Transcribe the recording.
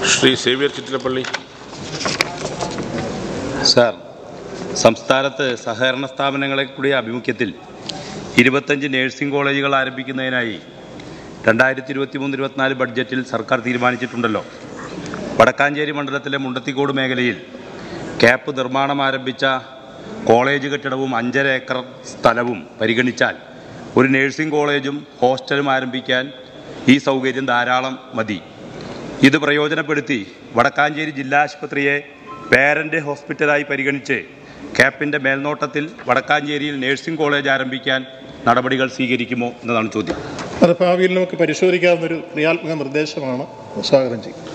Shri Xavier Chittilappilly sir സംസ്ഥാനത്ത് സഹകരണ സ്ഥാപനങ്ങളെ കൂടി ആഭിമുഖ്യത്തിൽ ഇരുപത്തഞ്ച് നഴ്സിംഗ് കോളേജുകൾ ആരംഭിക്കുന്നതിനായി രണ്ടായിരത്തി ഇരുപത്തി മൂന്ന് ഇരുപത്തിനാല് ബഡ്ജറ്റിൽ സർക്കാർ തീരുമാനിച്ചിട്ടുണ്ടല്ലോ വടക്കാഞ്ചേരി മണ്ഡലത്തിലെ മുണ്ടത്തിക്കോട് മേഖലയിൽ ക്യാപ്പ് നിർമ്മാണം ആരംഭിച്ച കോളേജ് കെട്ടിടവും അഞ്ചര ഏക്കർ സ്ഥലവും പരിഗണിച്ചാൽ ഒരു നഴ്സിംഗ് കോളേജും ഹോസ്റ്റലും ആരംഭിക്കാൻ ഈ സൗകര്യം ധാരാളം മതി ഇത് പ്രയോജനപ്പെടുത്തി വടക്കാഞ്ചേരി ജില്ലാ ആശുപത്രിയെ പേരൻ്റ് ഹോസ്പിറ്റലായി പരിഗണിച്ച് ക്യാപ്പിൻ്റെ മേൽനോട്ടത്തിൽ വടക്കാഞ്ചേരിയിൽ നഴ്സിംഗ് കോളേജ് ആരംഭിക്കാൻ നടപടികൾ സ്വീകരിക്കുമോ എന്നതാണ് ചോദ്യം അത് ഭാവിയിൽ നമുക്ക് പരിശോധിക്കാവുന്ന ഒരു ക്രിയാത്മക നിർദ്ദേശമാണ് സ്വാഗതം ചെയ്യും